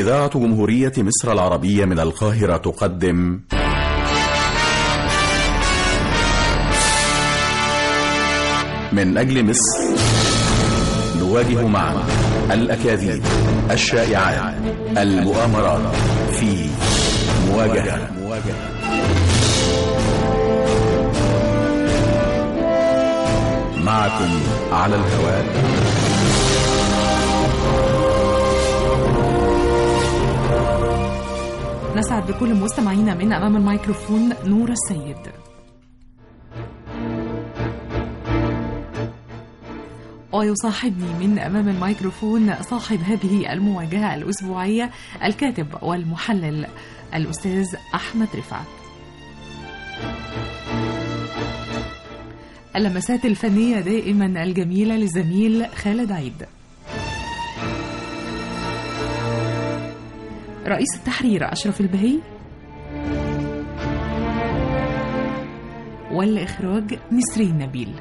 إذاعة جمهورية مصر العربية من القاهرة تقدم من أجل مصر نواجه معا الأكاذيب الشائعات المؤامرات في مواجهة معكم على الهواء نسعد بكل مستمعينا من أمام الميكروفون نور السيد ويصاحبني من أمام الميكروفون صاحب هذه المواجهة الأسبوعية الكاتب والمحلل الأستاذ أحمد رفعت اللمسات الفنية دائما الجميلة للزميل خالد عيد رئيس التحرير أشرف البهي والإخراج نسرين نبيل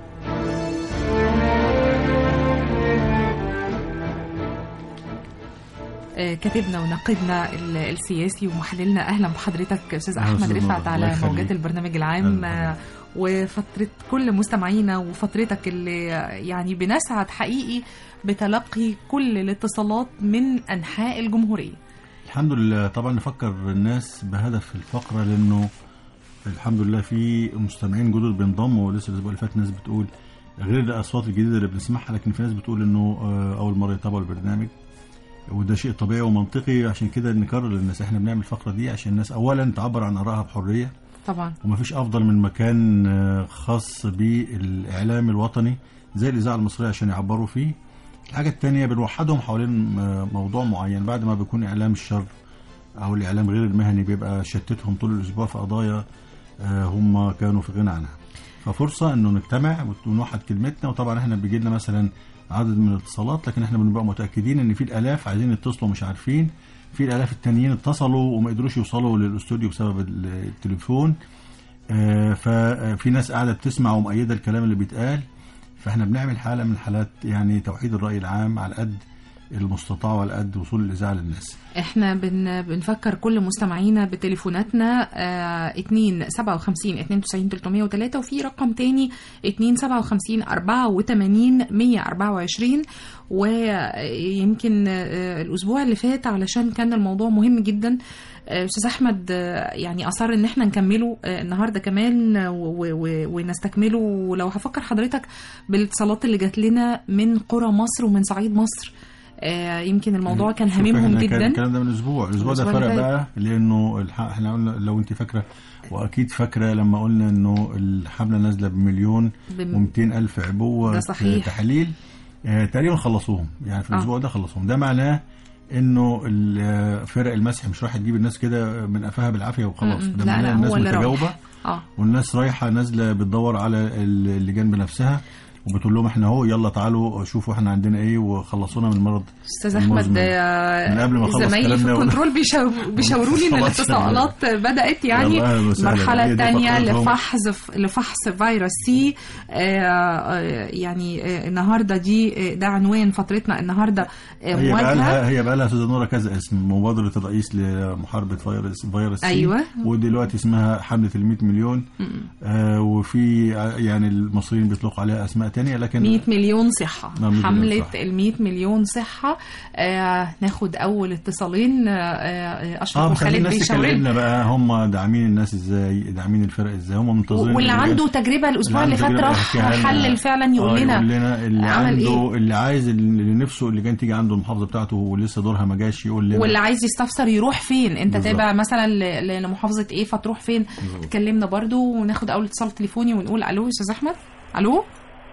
آه، كاتبنا وناقدنا ال- السياسي ومحللنا اهلا بحضرتك استاذ أهلا احمد أستاذ نور، رفعت الله على يخليك. موجات البرنامج العام أهلا آه، وفتره كل مستمعينا وفترتك اللي يعني بنسعد حقيقي بتلقي كل الاتصالات من انحاء الجمهوريه الحمد لله طبعا نفكر الناس بهدف الفقره لانه الحمد لله في مستمعين جدد بينضموا ولسه الاسبوع اللي فات ناس بتقول غير الاصوات الجديده اللي بنسمعها لكن في ناس بتقول انه آه، اول مره يتابعوا البرنامج وده شيء طبيعي ومنطقي عشان كده نكرر للناس احنا بنعمل الفقره دي عشان الناس اولا تعبر عن ارائها بحريه طبعا ومفيش افضل من مكان آه، خاص بالاعلام الوطني زي الاذاعه المصريه عشان يعبروا فيه الحاجه الثانيه بنوحدهم حوالين آه، موضوع معين بعد ما بيكون اعلام الشر او الاعلام غير المهني بيبقى شتتهم طول الاسبوع في قضايا آه، هم كانوا في غنى عنها ففرصه انه نجتمع ونوحد كلمتنا وطبعا احنا بيجي لنا مثلا عدد من الاتصالات لكن احنا بنبقى متاكدين ان في الالاف عايزين يتصلوا مش عارفين في الالاف التانيين اتصلوا وما قدروش يوصلوا للاستوديو بسبب التليفون آه، ففي ناس قاعده بتسمع ومؤيده الكلام اللي بيتقال فاحنا بنعمل حاله من حالات يعني توحيد الراي العام على قد المستطاع وعلى قد وصول الاذاعه للناس احنا بن بنفكر كل مستمعينا بتليفوناتنا آه 2 57 92 303 وفي رقم تاني 2 57 84 124 ويمكن آه الاسبوع اللي فات علشان كان الموضوع مهم جدا آه، استاذ احمد آه، يعني اصر ان احنا نكمله آه، النهارده كمان آه، و- و- ونستكمله ولو هفكر حضرتك بالاتصالات اللي جات لنا من قرى مصر ومن صعيد مصر آه، يمكن الموضوع كان شوف هاممهم إحنا كان جدا الكلام ده من اسبوع الاسبوع ده الأسبوع اللي فرق فات. بقى لانه الح... احنا قلنا لو انت فاكره واكيد فاكره لما قلنا انه الحمله نازله بمليون بم- و200 الف عبوه ده صحيح. تحاليل آه تقريبا خلصوهم يعني في آه. الاسبوع ده خلصوهم ده معناه انه ال- آه، فرق المسح مش رايحه تجيب الناس كده من قفاها بالعافيه وخلاص م-م. ده لا معناه لا الناس هو اللي متجاوبه رايح اه والناس رايحه نازله بتدور على ال- اللجان بنفسها وبتقول لهم احنا اهو يلا تعالوا شوفوا احنا عندنا ايه وخلصونا من المرض استاذ احمد المزمن. آه، من قبل ما أخلص زمايلي في كلامنا ولا- الكنترول بيشاو- بيشاوروا لي ان خلاص. الاتصالات بدات يعني يلا أهلا وسهلا. المرحله هي دي الثانيه فقرتهم. لفحص لفحص فيروس سي آه، آه، يعني آه، النهارده دي آه، ده عنوان فترتنا النهارده آه، هي بقى مواجهه لها هي بقى لها استاذه نوره كذا اسم مبادره الرئيس لمحاربه فيروس فيروس سي أيوة. ودلوقتي اسمها حمله ال 100 مليون آه وفي ع- يعني المصريين بيطلقوا عليها اسماء تانية لكن 100 مليون صحة نعم، 100 مليون حملة صحة. ال 100 مليون صحة آه ناخد أول اتصالين آه آه أشرف اه خلي وخالد الناس بيشاوروا لي. تكلمنا بقى هم داعمين الناس ازاي داعمين الفرق ازاي هم منتظرين واللي اللجان. عنده تجربة الأسبوع اللي عنده فات تجربة راح يحكيها لنا. حلل فعلا يقول آه لنا يقول لنا اللي عمل عنده إيه؟ اللي عايز اللي نفسه اللجان تيجي عنده المحافظه بتاعته ولسه دورها ما جاش يقول لنا واللي عايز يستفسر يروح فين انت بالظبط. تابع مثلا ل- ل- لمحافظة ايه فتروح فين تكلمنا برضو وناخد أول اتصال تليفوني ونقول ألو يا أستاذ أحمد ألو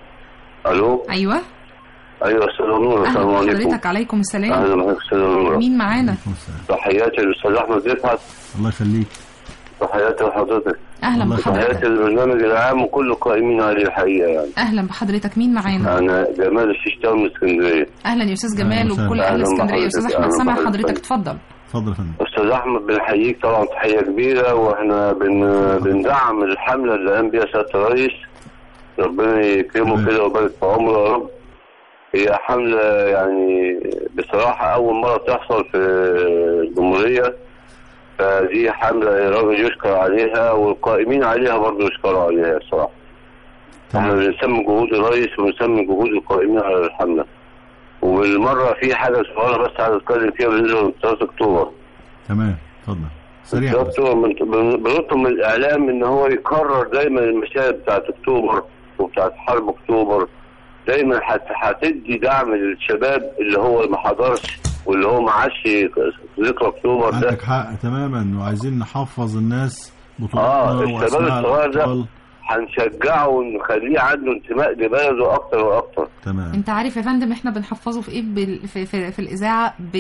الو أيوه ايوه استاذ نور السلام أهلا عليكم بحضرتك عليكم السلام اهلا بحضرتك استاذ نور مين معانا عليكم السلام. تحياتي للاستاذ احمد رفعت الله يخليك تحياتي لحضرتك أهلا الله تحياتي بحضرتك للبرنامج العام وكل القائمين عليه الحقيقه يعني أهلا بحضرتك مين معانا انا جمال الششتاوي من اسكندريه اهلا يا استاذ جمال أهلا وسهلا. وبكل اهل أهلا اسكندريه بحضرتك. استاذ احمد أهلا سامع بحضرتك. حضرتك اتفضل اتفضل يا فندم استاذ احمد بنحييك طبعا تحيه كبيره واحنا بن بندعم الحمله اللي قام بيها سياده الرئيس ربنا يكرمه تمام. كده ويبارك في عمره يا رب هي حملة يعني بصراحة أول مرة تحصل في الجمهورية فدي حملة الراجل يشكر عليها والقائمين عليها برضه يشكروا عليها الصراحة احنا تمام بنسمي جهود الرئيس وبنسمي جهود القائمين على الحملة وبالمرة في حاجة صغيرة بس عايز أتكلم فيها بالنسبة ل 3 أكتوبر تمام اتفضل سريع 3 بس. أكتوبر من- بن- بنطلب من الإعلام إن هو يكرر دايما المشاهد بتاعت أكتوبر وبتاعت حرب أكتوبر دايما هت- هتدي دعم للشباب اللي هو ما حضرش واللي هو ما عادش ذكرى أكتوبر ده عندك حق تماما وعايزين نحفظ الناس آه، بطولاتنا الشباب واسماء الصغير ده. الابطال هنشجعه ونخليه عنده انتماء لبلده أكتر وأكتر تمام انت عارف يا فندم احنا بنحفظه في ايه بال... في, في, في الاذاعه ب...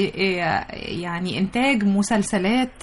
يعني انتاج مسلسلات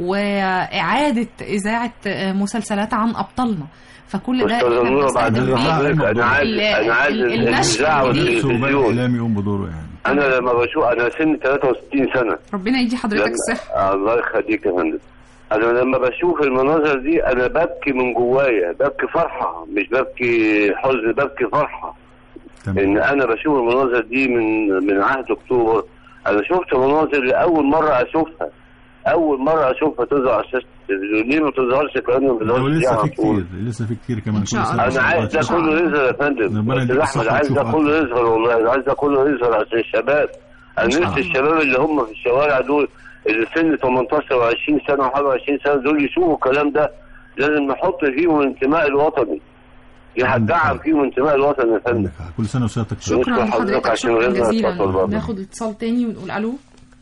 واعاده اذاعه مسلسلات عن ابطالنا فكل ده أستاذ احنا نور بعد بنستخدم إذن فيه حضرتك، حضرتك أنا عايز ال- أنا عايز ال- النشر الإذاعة الجديد. نفسه بقى والتلفزيون الاعلام يقوم بدوره يعني أنا لما بشوف أنا سن 63 سنة ربنا يدي حضرتك لما- الصحه آه، الله يخليك يا فندم انا لما بشوف المناظر دي انا ببكي من جوايا ببكي فرحه مش ببكي حزن ببكي فرحه ان تمام انا بشوف المناظر دي من من عهد اكتوبر انا شفت مناظر لاول مره اشوفها اول مره اشوفها تظهر على شاشه التلفزيون ليه ما تظهرش كمان ما لو بتظهرش لسه على في طول؟ كتير لسه في كتير كمان إن شاء كل الله. سنة انا عايز ده وأنتم كله طيبين. يظهر يا فندم ربنا بس يديك احمد الصحة عايز ده وتشوف كله أكتر. يظهر والله أنا عايز ده كله يظهر عشان الشباب انا إن شاء نفسي الله. الشباب اللي هم في الشوارع دول اللي سن 18 و20 سنه وحاجه 20 سنه دول يشوفوا الكلام ده لازم نحط فيهم الانتماء الوطني دي هتدعم فيهم الانتماء الوطني يا فندم عندك حق. كل سنه وسيادتك طيب. شكرا نشكر حضرتك لحضرتك عشان شكرا غيرنا جزيلا اتفضل بقى. ناخد اتصال تاني ونقول الو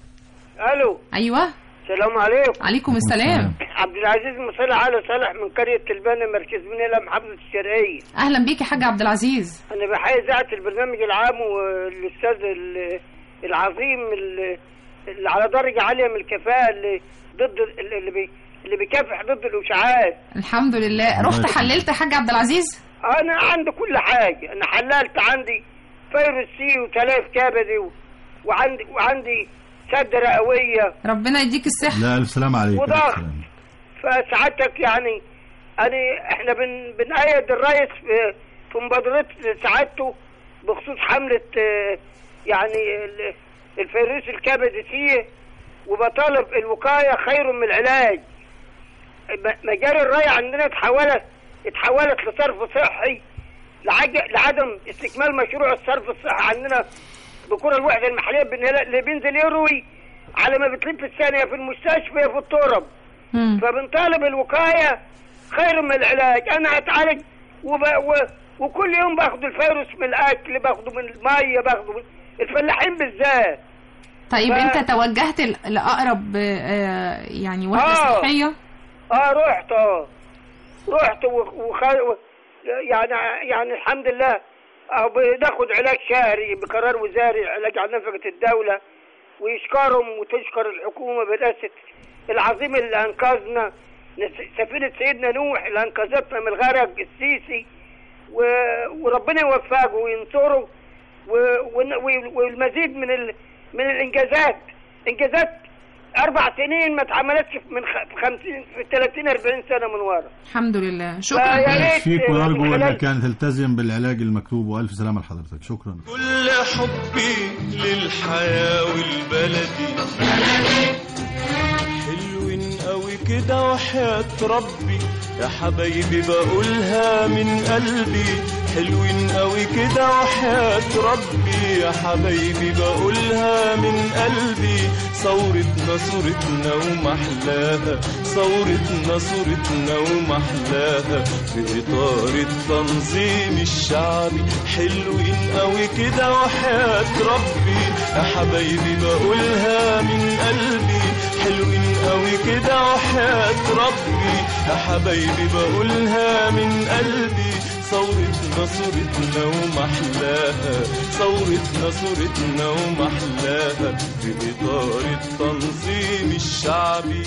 الو ايوه السلام عليكم عليكم السلام عبد العزيز مصلي على صالح من قريه تلبانه مركز منيله محافظه الشرقيه اهلا بيك يا حاج عبد العزيز انا بحيي اذاعه البرنامج العام والاستاذ ال- العظيم ال- اللي على درجه عاليه من الكفاءه اللي ضد ال- اللي بي اللي بيكافح ضد الاشاعات الحمد لله رحت يخليك. حللت يا حاج عبد العزيز انا عندي كل حاجه انا حللت عندي فيروس سي وتلاف كبدي و- وعندي وعندي سد رئويه ربنا يديك الصحه لا الف سلامه عليك وضغط. ألف سلامة. فسعادتك يعني يعني احنا بن بنأيد الرئيس في في مبادرة سعادته بخصوص حملة آه، يعني ال- الفيروس الكبدي فيه وبطالب الوقاية خير من العلاج م- مجاري الري عندنا اتحولت اتحولت لصرف صحي لعج- لعدم استكمال مشروع الصرف الصحي عندنا بكرة الوحدة المحلية بن- اللي بينزل يروي على ما بتلف الثانية في المستشفى في الترب مم. فبنطالب الوقاية خير من العلاج أنا أتعالج وب... و... وكل يوم باخد الفيروس من الأكل باخده من المية باخده من الفلاحين بالذات طيب ف- انت توجهت ل- لاقرب آه، يعني وحده آه. صحيه اه رحت اه رحت و... وخ... و... يعني يعني الحمد لله اه بناخد علاج شهري بقرار وزاري علاج عن نفقة الدولة ويشكرهم وتشكر الحكومة برئاسة العظيم اللي أنقذنا نس- سفينة سيدنا نوح اللي أنقذتنا من الغرق السيسي و... وربنا يوفقه وينصره و... ون- و... والمزيد من ال... من الإنجازات إنجازات أربع سنين ما اتعملتش من خ... في 50 في 30 40 سنة من ورا الحمد لله فيا شكرا ريت فيك ونرجو من خلال- انك يعني تلتزم بالعلاج المكتوب والف سلامه لحضرتك شكرا كل حبي للحياة والبلدي حلوين قوي كده وحياة ربي يا حبايبي بقولها من قلبي حلوين قوي كده وحياة ربي يا حبايبي بقولها من قلبي ثورتنا صورتنا ومحلاها ثورتنا صورتنا ومحلاها في إطار التنظيم الشعبي حلوين قوي كده وحياة ربي يا حبايبي بقولها من قلبي حلوين قوي كده وحياة ربي يا حبايبي بقولها من قلبي ثورتنا صورتنا ومحلاها ثورتنا صورتنا ومحلاها في إطار التنظيم الشعبي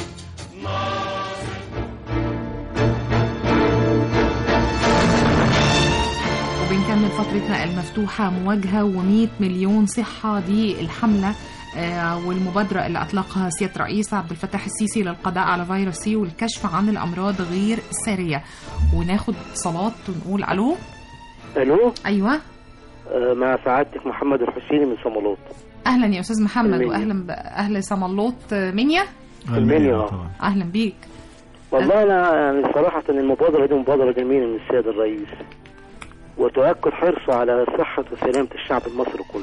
وبنكمل فترتنا المفتوحة مواجهة و100 مليون صحة دي الحملة آه، والمبادرة اللي أطلقها سيادة الرئيس عبد الفتاح السيسي للقضاء على فيروس سي والكشف عن الأمراض غير السارية وناخد اتصالات ونقول ألو الو أيوة آه، مع سعادتك محمد الحسيني من صمالوط اهلا يا استاذ محمد المنيا. واهلا باهل صملوط آه، منيا المنيا. طبعا اهلا بيك والله انا يعني صراحه المبادره دي مبادره جميله من السيد الرئيس وتؤكد حرصه على صحه وسلامه الشعب المصري كله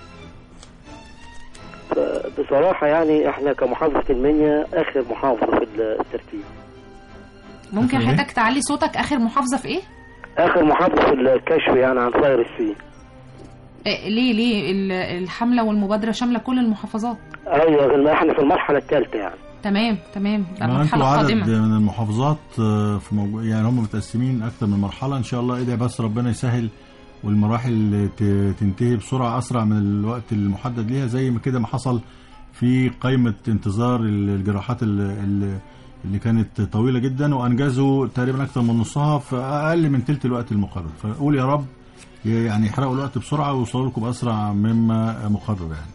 ف- بصراحه يعني احنا كمحافظه المنيا اخر محافظه في الترتيب ممكن آخر إيه؟ حضرتك تعلي صوتك اخر محافظه في ايه اخر محافظه في الكشف يعني عن صاير السي آه، ليه ليه ال- الحمله والمبادره شامله كل المحافظات ايوه احنا في المرحله الثالثه يعني تمام تمام ده ما انتوا مرحله عدد قادمه من المحافظات آه، في موجو... يعني هم متقسمين اكتر من مرحله ان شاء الله ادعي بس ربنا يسهل والمراحل ت- تنتهي بسرعه اسرع من الوقت المحدد ليها زي ما كده ما حصل في قائمه انتظار ال- الجراحات ال- ال- اللي كانت طويله جدا وانجزوا تقريبا اكتر من نصها في اقل من ثلث الوقت المقرر فقول يا رب يعني يحرقوا الوقت بسرعه ويوصلوا لكم باسرع مما مقرر يعني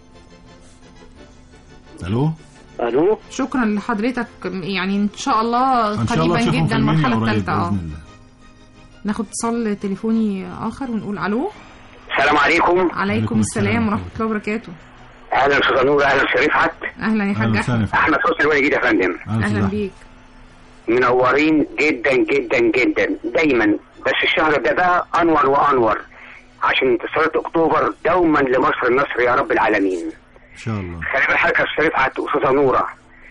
الو الو شكرا لحضرتك يعني ان شاء الله ان شاء الله قريبا تشوفهم في جدا المنيا المرحله قريب الثالثه اه باذن الله ناخد اتصال تليفوني اخر ونقول الو السلام عليكم عليكم عليكم السلام السلام ورحمه الله وبركاته اهلا استاذ نور اهلا شريف حت اهلا يا حاج اهلا احمد وسهلا فيك. احمد حسني الوالي جديد يا فندم أهلا اهلا وسهلا. بيك منورين جدا جدا جدا دايما بس الشهر ده بقى انور وانور عشان انتصارات اكتوبر دوما لمصر النصر يا رب العالمين ان شاء الله خلي بالك يا شريف حت استاذه نوره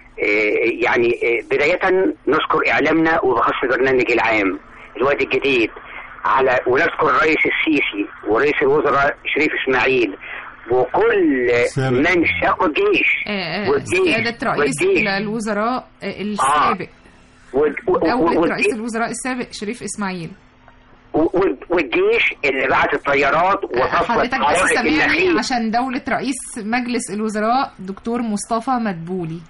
إيه يعني إيه بداية نذكر إعلامنا وبخاصة البرنامج العام الوادي الجديد على ونذكر الرئيس السيسي ورئيس الوزراء شريف إسماعيل وكل سابق. من شاق الجيش آه، آه، والجيش سياده رئيس والجيش. الوزراء آه، السابق وال- و- و- دولة والجيش- رئيس الوزراء السابق شريف اسماعيل و- والجيش اللي بعت الطيارات وطفت حضرتك بس حرائق سامعني النخيل عشان دولة رئيس مجلس الوزراء دكتور مصطفى مدبولي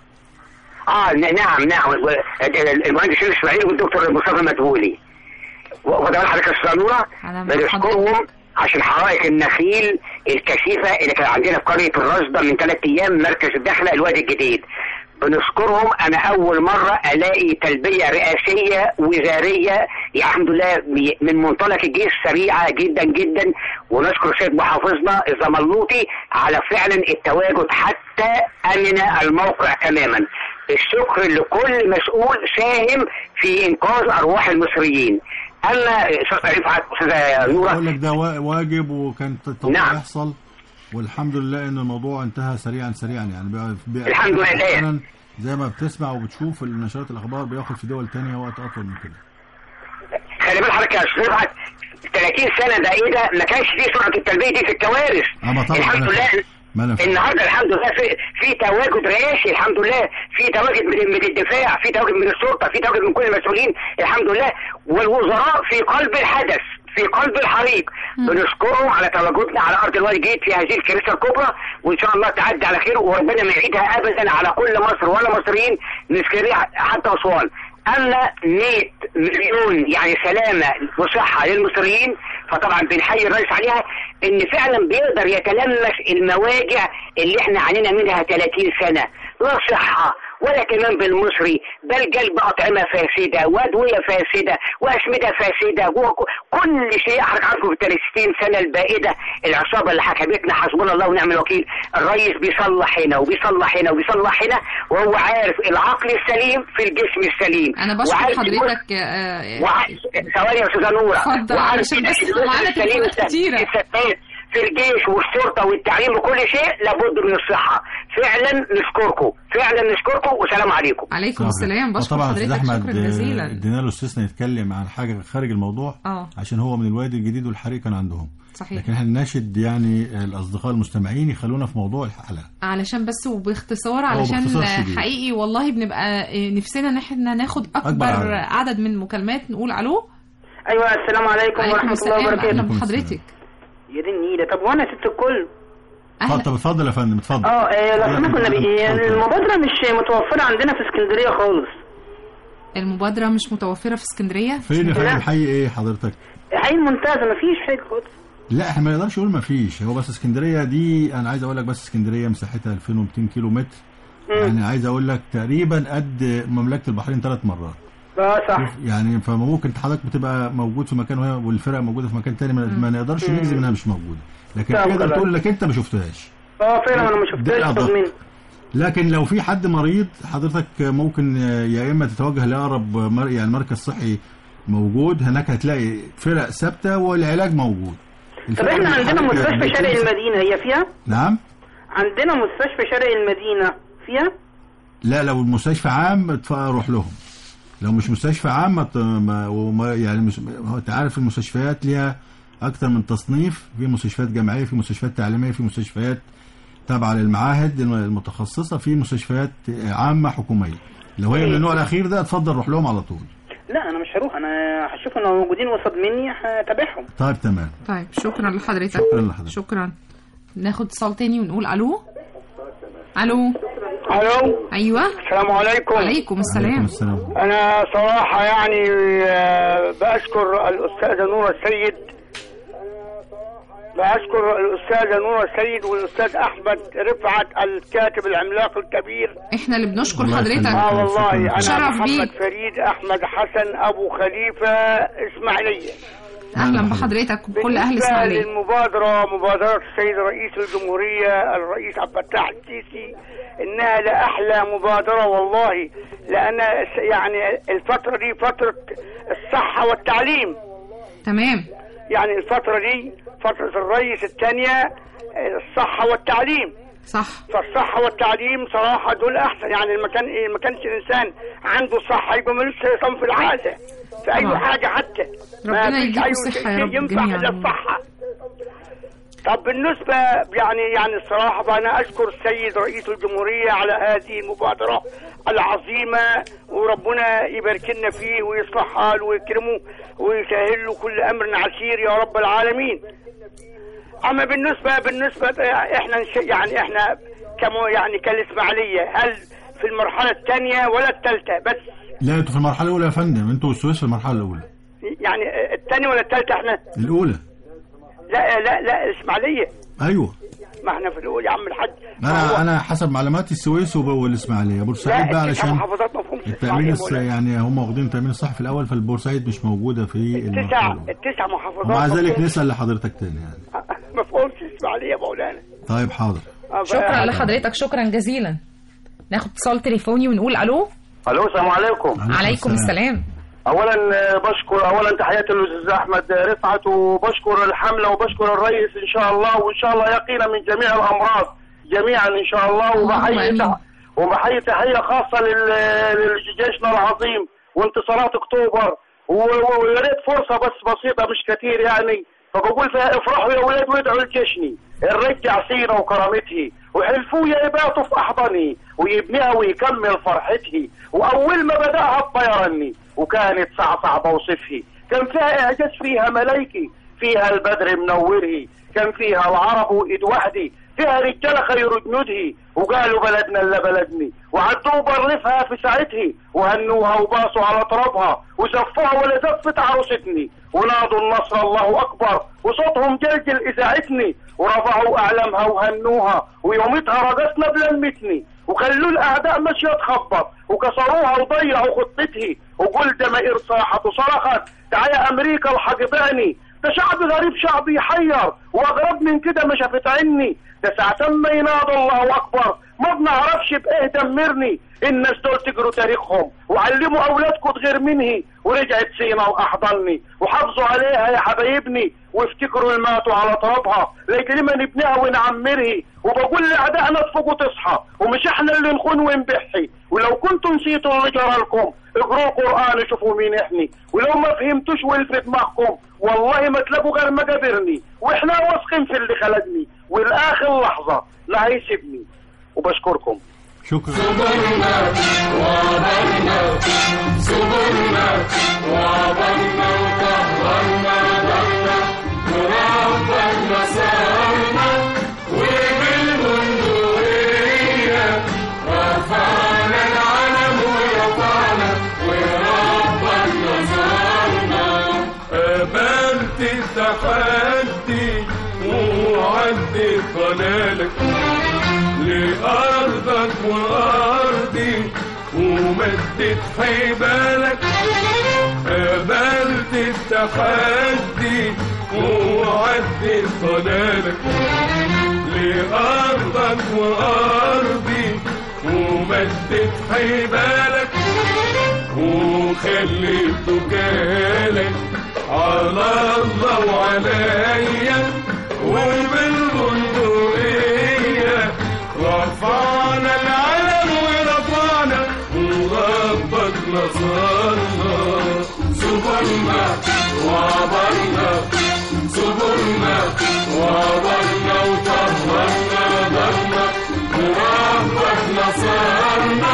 اه ن- نعم نعم و- ال- المهندس شريف اسماعيل والدكتور مصطفى مدبولي وده حضرتك يا استاذ نوره أنا مع بنشكرهم عشان حرائق النخيل الكثيفه اللي كانت عندنا في قريه الرصده من ثلاث ايام مركز الدخله الوادي الجديد بنشكرهم انا اول مره الاقي تلبيه رئاسيه وزاريه يا الحمد لله بي- من منطلق الجيش سريعه جدا جدا ونشكر سيد محافظنا الزملوطي على فعلا التواجد حتى امن الموقع تماما الشكر لكل مسؤول ساهم في انقاذ ارواح المصريين اما استاذ رفعت استاذه نوره اقول لك ده وا- واجب وكان طبيعي نعم. يحصل والحمد لله ان الموضوع انتهى سريعا سريعا يعني بقى بقى الحمد لله. أحياناً زي ما بتسمع وبتشوف النشرات الاخبار بياخد في دول تانية وقت اطول من كده خلي بال حضرتك يا استاذ رفعت 30 سنه ده ايه ده ما كانش فيه سرعه التلبيه دي في الكوارث اما طبعا الحمد أنا- لله ما انا فاهم. النهارده الحمد لله في في تواجد رئاسي الحمد لله في تواجد من, من الدفاع في تواجد من الشرطه في تواجد من كل المسؤولين الحمد لله والوزراء في قلب الحدث في قلب الحريق بنشكرهم على تواجدنا على ارض الوادي الجديد في هذه الكارثه الكبرى وان شاء الله تعدي على خير وربنا ما يعيدها ابدا على كل مصر ولا مصريين من اسكندريه حتى اسوان اما 100 مليون يعني سلامه وصحه للمصريين فطبعا بنحيي الرئيس عليها ان فعلا بيقدر يتلمس المواجع اللي احنا عانينا منها 30 سنه لا صحه ولا كمان بالمصري بل جلب اطعمه فاسده وادويه فاسده واسمده فاسده وك- كل شيء حضرتك عارفه في ال 60 سنه البائده العصابه اللي حكمتنا حسبنا الله ونعم الوكيل الرئيس بيصلح هنا وبيصلح هنا وبيصلح هنا وهو عارف العقل السليم في الجسم السليم انا بشكر وعارف حضرتك آه، وعارف ثواني يا استاذه نوره اتفضل، وعارف علشان بس الجسم معانا السليم تليفونات الس- كتيرة. الستات في الجيش والشرطه والتعليم وكل شيء لابد من الصحه فعلا نشكركم فعلا نشكركم وسلام عليكم عليكم السلام بشكر طبعا استاذ حضرتك احمد شكرا جزيلا ادينا له استثناء يتكلم عن حاجه خارج الموضوع اه عشان هو من الوادي الجديد والحريق كان عندهم صحيح لكن احنا نناشد يعني الاصدقاء المستمعين يخلونا في موضوع الحلقه علشان بس وباختصار علشان باختصار آه، شديد. حقيقي والله بنبقى آه، نفسنا ان احنا ناخد اكبر, أكبر عدد. عدد. من مكالمات نقول الو ايوه السلام عليكم عليكم ورحمه الله السلام وبركاته اهلا عليكم بحضرتك يا دي النيله طب وانا ست الكل اتفضل اهلا طب اتفضل يا فندم اتفضل اه آه، لو سمحت النبي آه، اتفضل. المبادره مش متوفره عندنا في اسكندريه خالص المبادره مش متوفره في اسكندريه فين يا فندم حي ايه حضرتك حي المنتزه مفيش حاجه خالص لا احنا ما نقدرش نقول ما فيش هو بس اسكندريه دي انا عايز اقول لك بس اسكندريه مساحتها 2200 كيلو متر يعني عايز اقول لك تقريبا قد مملكه البحرين ثلاث مرات اه صح يعني فممكن حضرتك بتبقى موجود في مكان وهي والفرقه موجوده في مكان تاني ما, ما نقدرش نجزم انها مش موجوده لكن لا، تقدر لا. تقول لك انت ما شفتهاش اه فعلا انا ما ده شفتهاش أدق. تضمين لكن لو في حد مريض حضرتك ممكن يا اما تتوجه لاقرب مر... يعني مركز صحي موجود هناك هتلاقي فرق ثابته والعلاج موجود طب الفرق احنا اللي عندنا حضرتك مستشفى بت- شرق المدينه هي فيها نعم عندنا مستشفى شرق المدينه فيها لا لو المستشفى عام اتف- روح لهم لو مش مستشفى عام ما ت- ما وما يعني مش هو انت عارف المستشفيات ليها اكتر من تصنيف في مستشفيات جامعيه في مستشفيات تعليميه في مستشفيات تابعه للمعاهد الم- المتخصصه في مستشفيات عامه حكوميه لو هي من النوع الاخير ده اتفضل روح لهم على طول لا انا مش هروح انا هشوف انهم موجودين وسط مني هتابعهم طيب تمام طيب شكرا لحضرتك شكرا لحضرتك شكرا ناخد اتصال تاني ونقول الو الو الو ايوه السلام عليكم عليكم عليكم السلام السلام انا صراحه يعني آه، بشكر الاستاذه نوره السيد بشكر الاستاذه نوره السيد والاستاذ احمد رفعت الكاتب العملاق الكبير احنا اللي بنشكر الله يخليك. حضرتك اه والله انا شرف محمد بيك. فريد احمد حسن ابو خليفه اسماعيليه اهلا بحضرتك وكل اهل بالنسبة اسماعيليه للمبادرة مبادرة السيد رئيس الجمهورية الرئيس عبد الفتاح السيسي إنها لأحلى مبادرة والله لأن يعني الفترة دي فترة الصحة والتعليم تمام يعني الفترة دي فترة الرئيس الثانية الصحة والتعليم صح فالصحة والتعليم صراحة دول أحسن يعني المكان إيه ما كانش الإنسان عنده صحة يبقى ملوش صنف العادة في أي طبعا. حاجة حتى ربنا ما فيش يديكوا أي الصحة يا شيء رب ينفع جميعاً. إلا الصحة طب بالنسبة يعني يعني الصراحة فأنا أشكر السيد رئيس الجمهورية على هذه المبادرة العظيمة وربنا يبارك لنا فيه ويصلح حاله ويكرمه ويسهل له كل أمر عسير يا رب العالمين أما بالنسبة بالنسبة إحنا نش- يعني إحنا كمو يعني كالإسماعيلية هل في المرحلة الثانية ولا الثالثة بس لا انتوا في المرحله الاولى يا فندم انتوا والسويس في المرحله الاولى يعني الثانية ولا الثالثة إحنا الاولى لا لا لا الإسماعيلية ايوه ما إحنا في الأولى يا عم الحاج انا انا حسب معلوماتي السويس وب- والاسماعيليه بورسعيد بقى لا علشان التسع محافظات مفهومش التامين الص... الإسماعيلية يعني هم واخدين التامين الصحي في الاول فالبورسعيد مش موجوده في المرحله التسع الأولى. التسع محافظات ومع ذلك مفهومش- نسال لحضرتك تاني يعني مفهومش الإسماعيلية يا مولانا طيب حاضر آه، شكرا بقى- لحضرتك شكرا جزيلا ناخد اتصال تليفوني ونقول الو الو السلام عليكم عليكم السلام اولا آه، بشكر اولا تحياتي للاستاذ احمد رفعت وبشكر الحمله وبشكر الرئيس ان شاء الله وان شاء الله يقينا من جميع الامراض جميعا ان شاء الله اللهم وبحيي آمين. تح- وبحيي تحيه خاصه لل- لجيشنا العظيم وانتصارات اكتوبر و- و- ويا ريت فرصه بس بسيطه مش كتير يعني فبقول فيها افرحوا يا ولاد وادعوا لجيشني الرجع سينا وكرامته وحلفوه يا يباتوا في احضاني ويبنيها ويكمل فرحته واول ما بداها الطيرني وكانت صعصع بوصفه كان فيها اعجاز فيها ملايكي فيها البدر منوره كان فيها العرب وايد وحدي فيها رجاله خير جنوده وقالوا بلدنا الا بلدني وعدوا برلفها في ساعتها وهنوها وباسوا على ترابها وزفوها ولا زفت عروستني ونادوا النصر الله اكبر وصوتهم جلجل اذاعتني ورفعوا اعلامها وهنوها ويومتها رقصنا بلمتني وخلوا الاعداء ماشيه تخبط وكسروها وضيعوا خطتها وقل دمائر صاحت وصرخت تعالى امريكا الحقباني ده شعب غريب شعب يحير واغرب من كده ما شافت عيني ده ساعة ما ينادوا الله اكبر ما بنعرفش بايه دمرني الناس دول تجروا تاريخهم وعلموا اولادكم غير مني ورجعت سينا واحضني وحافظوا عليها يا حبايبني وافتكروا اللي ماتوا على ترابها لاجل ما نبنيها ونعمرها وبقول لاعدائنا تفوقوا تصحى ومش احنا اللي نخون ونبحي ولو كنتوا نسيتوا اللي جرى لكم اقروا القران شوفوا مين احني ولو ما فهمتوش والفت معكم والله ما تلاقوا غير مقابرني واحنا واثقين في اللي خلقني والاخر لحظه لا هيسيبني وبشكركم شكرا قابلت التحدي وعدت ضلالك لأرضك وأرضي ومدت حبالك قابلت التحدي وعدت ضلالك لأرضك وأرضي ومدت حبالك وخليت جالك على الله وعليا وبالبندقية رفعنا العلم ورفعنا وربك نصرنا صبرنا وعبرنا صبرنا وعبرنا وطهرنا ضرنا وربك نصرنا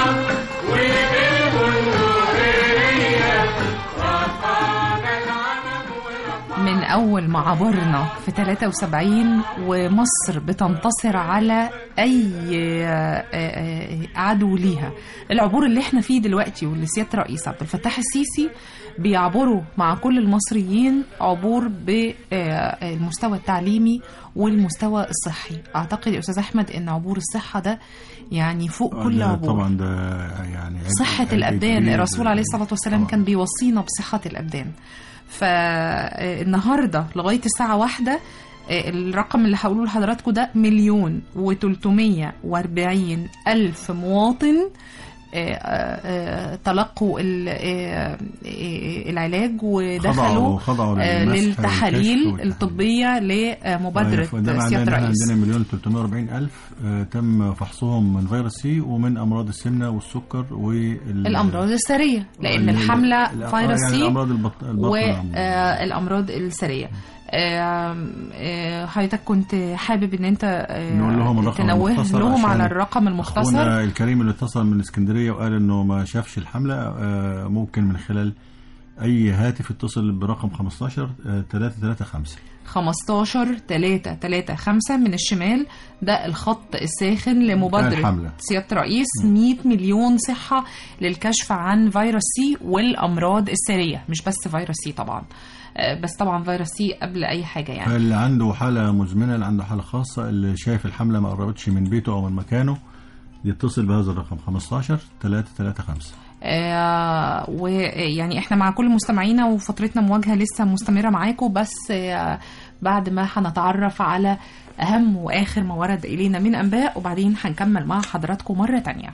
وبالبندقية رفعنا العلم من أول ما عبرنا في 73 ومصر بتنتصر على أي آه، آه، عدو ليها العبور اللي احنا فيه دلوقتي واللي سيادة الرئيس عبد الفتاح السيسي بيعبروا مع كل المصريين عبور بالمستوى التعليمي والمستوى الصحي أعتقد يا أستاذ أحمد أن عبور الصحة ده يعني فوق كل ده عبور طبعا ده يعني عبء- صحة عبء الأبدان كبير. الرسول عليه الصلاة والسلام طبعاً. كان بيوصينا بصحة الأبدان فالنهاردة لغاية الساعة واحدة آه، الرقم اللي هقوله لحضراتكم ده مليون وتلتمية واربعين ألف مواطن آه، آه، آه، تلقوا ال- آه، آه، العلاج ودخلوا خضعوا- خضعوا آه، للمسح للتحاليل والكشف الطبية لمبادرة طيب، ده معناه سيادة ان احنا الرئيس عندنا مليون 340 الف آه، تم فحصهم من فيروس سي ومن امراض السمنه والسكر وال الأمراض السارية لأن ال- الحملة ال- فيروس يعني سي الامراض البط... البطن والأمراض السرية آم، آه، حضرتك كنت حابب ان انت آه، نقول لهم الرقم تنوه المختصر لهم عشان على الرقم المختصر اخونا الكريم اللي اتصل من اسكندريه وقال انه ما شافش الحمله آه، ممكن من خلال اي هاتف يتصل برقم 15 آه، 335 15 3 3 5 من الشمال ده الخط الساخن لمبادرة الحملة. سيادة الرئيس 100 مليون صحة للكشف عن فيروس سي والأمراض السارية مش بس فيروس سي طبعا آه، بس طبعا فيروس سي قبل أي حاجة يعني فاللي عنده حاله مزمنه اللي عنده حاله خاصه اللي شايف الحمله ما قربتش من بيته او من مكانه يتصل بهذا الرقم 15 335 آه، ويعني احنا مع كل مستمعينا وفترتنا مواجهه لسه مستمره معاكم بس آه، بعد ما هنتعرف على اهم واخر ما ورد الينا من انباء وبعدين هنكمل مع حضراتكم مره تانية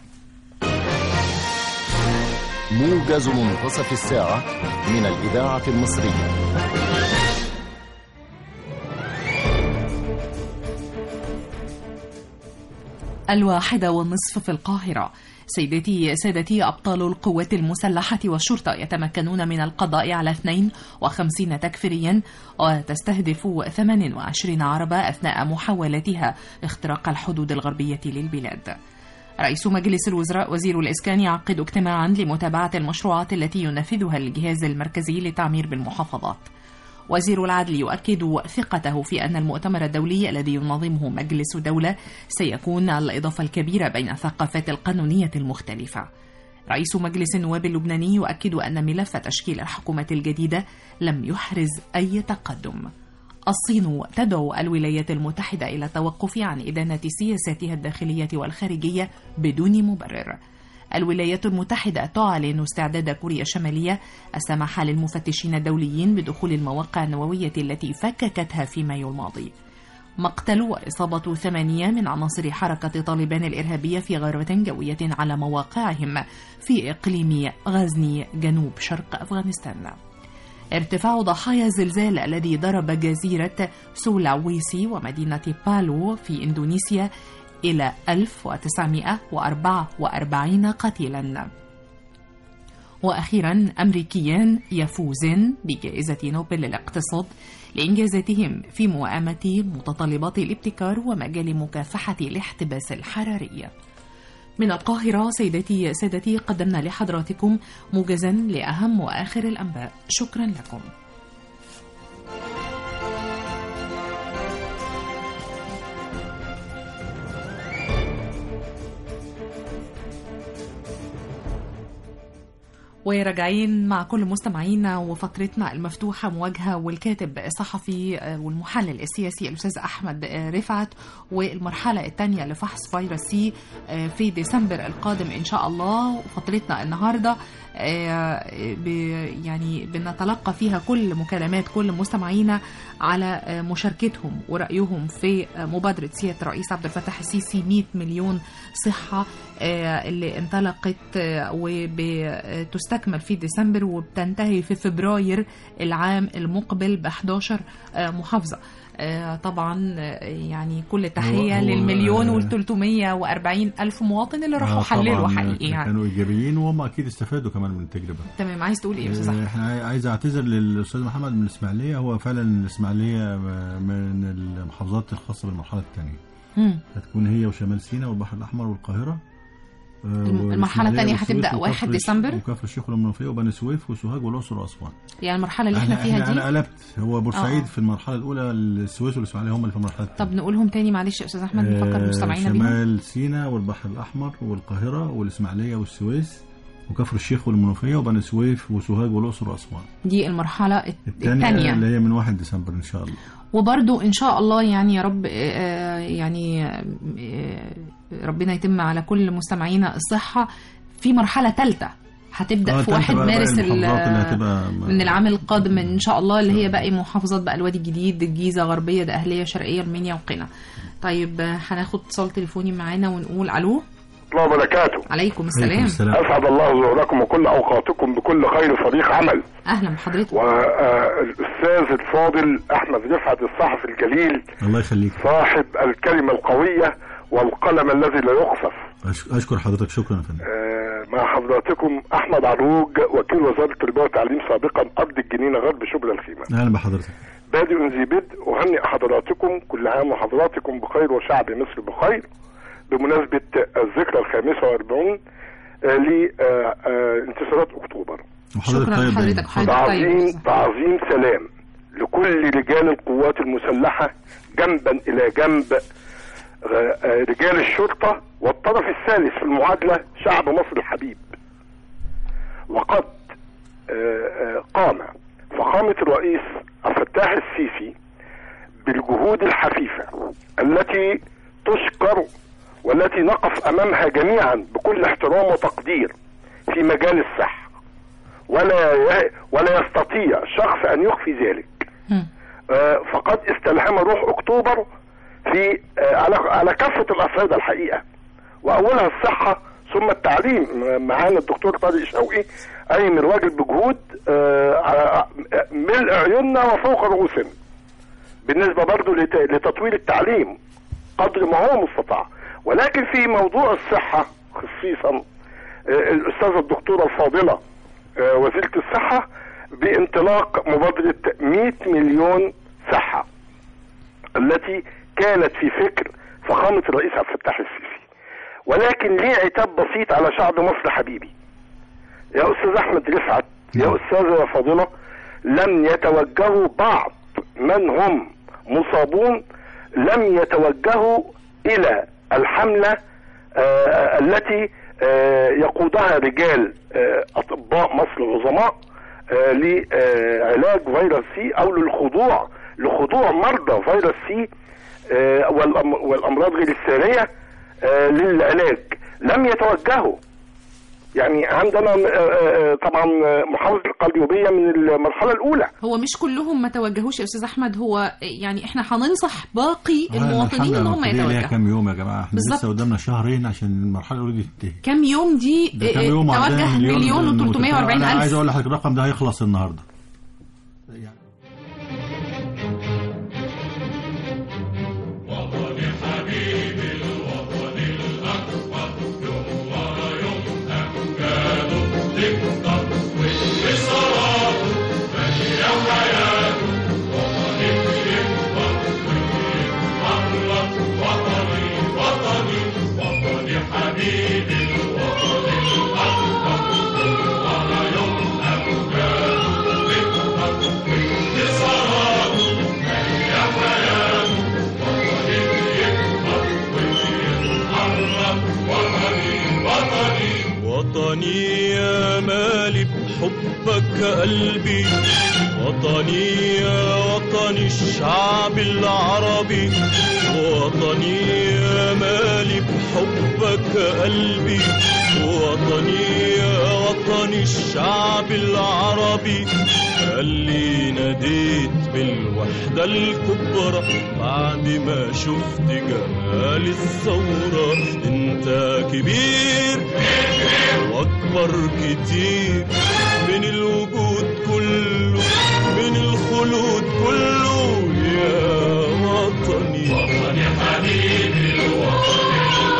موجز منتصف الساعة من الإذاعة المصرية الواحدة والنصف في القاهرة سيدتي سادتي أبطال القوات المسلحة والشرطة يتمكنون من القضاء على 52 تكفيريا وتستهدف 28 عربة أثناء محاولتها اختراق الحدود الغربية للبلاد رئيس مجلس الوزراء وزير الإسكان يعقد اجتماعا لمتابعة المشروعات التي ينفذها الجهاز المركزي للتعمير بالمحافظات وزير العدل يؤكد ثقته في أن المؤتمر الدولي الذي ينظمه مجلس دولة سيكون الإضافة الكبيرة بين الثقافات القانونية المختلفة. رئيس مجلس النواب اللبناني يؤكد أن ملف تشكيل الحكومة الجديدة لم يحرز أي تقدم. الصين تدعو الولايات المتحدة إلى التوقف عن إدانة سياساتها الداخلية والخارجية بدون مبرر. الولايات المتحدة تعلن استعداد كوريا الشمالية السماح للمفتشين الدوليين بدخول المواقع النووية التي فككتها في مايو الماضي. مقتل وإصابة ثمانية من عناصر حركة طالبان الإرهابية في غارة جوية على مواقعهم في إقليم غزني جنوب شرق أفغانستان. ارتفاع ضحايا الزلزال الذي ضرب جزيرة سولاويسي ومدينة بالو في إندونيسيا إلى 1944 قتيلا وأخيرا أمريكيان يفوزان بجائزة نوبل للاقتصاد لإنجازاتهم في موائمة متطلبات الابتكار ومجال مكافحة الاحتباس الحراري من القاهرة سيدتي سادتي قدمنا لحضراتكم موجزا لأهم وآخر الأنباء شكرا لكم وراجعين مع كل مستمعينا وفترتنا المفتوحة مواجهة والكاتب الصحفي آه، والمحلل السياسي الأستاذ أحمد آه، رفعت والمرحلة الثانية لفحص فيروس سي آه، في ديسمبر القادم إن شاء الله وفترتنا النهاردة آه، ب- يعني بنتلقى فيها كل مكالمات كل مستمعينا على آه، مشاركتهم ورأيهم في آه، مبادرة سيادة الرئيس عبد الفتاح السيسي 100 مليون صحة آه، اللي انطلقت آه، وبتستكمل في ديسمبر وبتنتهي في فبراير العام المقبل ب 11 آه، محافظة آه، طبعا آه، يعني كل تحية هو- هو- للمليون آه، وال 340 ألف مواطن اللي راحوا آه، حللوا طبعاً حقيقي يعني كانوا ايجابيين وهم اكيد استفادوا كمان من التجربه تمام عايز تقول ايه يا استاذ آه، احمد احنا عاي- عايز اعتذر للاستاذ محمد من الاسماعيليه هو فعلا الاسماعيليه من المحافظات الخاصه بالمرحله الثانيه مم. هتكون هي وشمال سيناء والبحر الاحمر والقاهره آه، الم- والإسماعيلية المرحلة التانية والسويس هتبدأ وكفر 1 الش- ديسمبر؟ وكفر الشيخ والمنوفيه وبني سويف وسوهاج والاقصر واسوان يعني المرحلة اللي احنا فيها انا دي قلبت هو بورسعيد آه. في المرحله الاولى السويس والاسماعيليه هم اللي في المرحله الثانيه طب نقولهم تاني معلش يا استاذ احمد نفكر آه، مستمعينا بيهم شمال سيناء والبحر الأحمر والقاهرة والإسماعيلية والسويس وكفر الشيخ والمنوفية وبني سويف وسوهاج والأقصر وأسوان دي المرحلة الت- الثانية الثانية اللي هي من 1 ديسمبر إن شاء الله وبرضو ان شاء الله يعني يا رب آه، يعني آه، ربنا يتم على كل مستمعينا الصحة في مرحلة ثالثة هتبدا آه، في التالتة 1 بقى باقي مارس ال- المحافظات اللي هتبقى من العام القادم ان شاء الله اللي هي باقي محافظات بقى الوادي الجديد الجيزه غربيه دقهليه شرقيه المنيا وقنا طيب آه، هناخد اتصال تليفوني معانا ونقول الو الله وبركاته عليكم السلام اسعد الله ظهوركم وكل اوقاتكم بكل خير صديق عمل اهلا بحضرتك والاستاذ الفاضل احمد رفعت الصحفي الجليل الله يخليك صاحب الكلمه القويه والقلم الذي لا يخفف أش- أشكر حضرتك شكرا يا فندم آه، مع حضراتكم احمد عروج وكيل وزاره التربيه والتعليم سابقا ارض الجنينه غرب شبرا الخيمه أهلا بحضرتك بادئ ذي بدء أهنئ حضراتكم كل عام وحضراتكم بخير وشعب مصر بخير بمناسبة الذكرى الخامسة والأربعون لانتصارات أكتوبر وحضرتك شكراً طيب لحضرتك. دايماً. حضرتك تعظيم طيب. تعظيم سلام لكل رجال القوات المسلحة جنبا إلى جنب آه، آه، رجال الشرطة والطرف الثالث في المعادلة شعب مصر الحبيب وقد آه، آه، قام فخامة الرئيس عبد الفتاح السيسي بالجهود الحثيثة التي تشكر والتي نقف أمامها جميعا بكل احترام وتقدير في مجال الصحة ولا ي- ولا يستطيع شخص أن يخفي ذلك مم. آه، فقد استلهم روح أكتوبر في آه، على على كافة الأصعدة الحقيقة وأولها الصحة ثم التعليم معانا الدكتور طارق شوقي قايم الراجل بجهود آه، على ملء عيوننا وفوق رؤوسنا بالنسبة برضو لت- لتطوير التعليم قدر ما هو مستطاع ولكن في موضوع الصحة خصيصا آه، الأستاذة الدكتورة الفاضلة آه، وزيرة الصحة بانطلاق مبادرة 100 مليون صحة التي كانت في فكر فخامة الرئيس عبد الفتاح السيسي ولكن ليه عتاب بسيط على شعب مصر حبيبي يا أستاذ أحمد رفعت يا أستاذة فاضلة لم يتوجهوا بعض من هم مصابون لم يتوجهوا إلى الحملة آه التي آه يقودها رجال آه أطباء مصر العظماء آه لعلاج فيروس سي أو للخضوع لخضوع مرضى فيروس سي آه والأم- والأمراض غير السارية آه للعلاج لم يتوجهوا يعني عندنا آه، آه، طبعا محافظة القليوبية من المرحلة الأولى هو مش كلهم ما توجهوش يا استاذ احمد هو يعني احنا هننصح باقي آه، المواطنين ان هم الحملة الوطنية ليها يتوجهوا كام يوم يا جماعة احنا بالظبط. لسه قدامنا شهرين عشان المرحلة الأولى دي تنتهي كام يوم دي ده كام يوم توجه وعندنا مليون و 340 أنا عايز الف أقول لحضرتك الرقم ده هيخلص النهاردة حبيبي الوطن الأحمر وطني يا مالي بحبك قلبي وطني يا وطني الشعب العربي وطني يا مالي بحبك قلبي وطني يا وطني الشعب العربي اللي ناديت بالوحدة الكبرى بعد ما شفت جمال الثورة انت كبير واكبر كتير من الوجود كله من الخلود كله يا وطني وطني حبيبي الوطن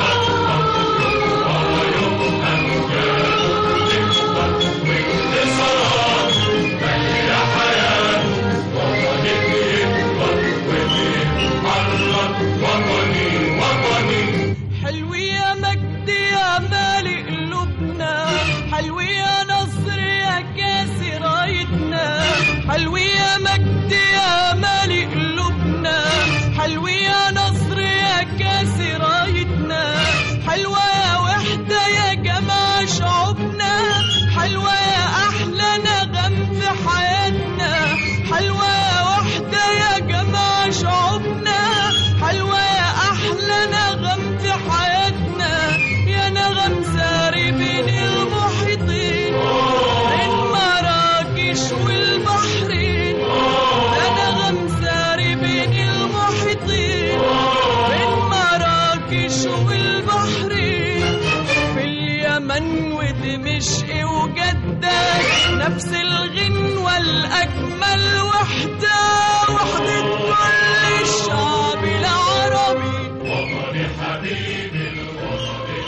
حلو يا مجد يا مالي قلوبنا حلو يا نصر يا كاسي رايتنا حلو يا مجد يا مالي قلوبنا حلو يا نصر يا كاسي رايتنا حلوة يا وحدة يا جماعة شعوبنا حلوة يا أحلى نغم في حياتنا حلوة يا وحدة يا جماعة شعوبنا حلوة يا أحلى نغم في حياتنا يا نغم ساري بين المحيطين بين مراكش والبحرين يا نغم ساري بين المحيطين بين مراكش والبحرين في اليمن ودمشق وجدة نفس الغنوة الأجمل وحدة وحدة كل الشعب العربي وطني حبيبي الوطني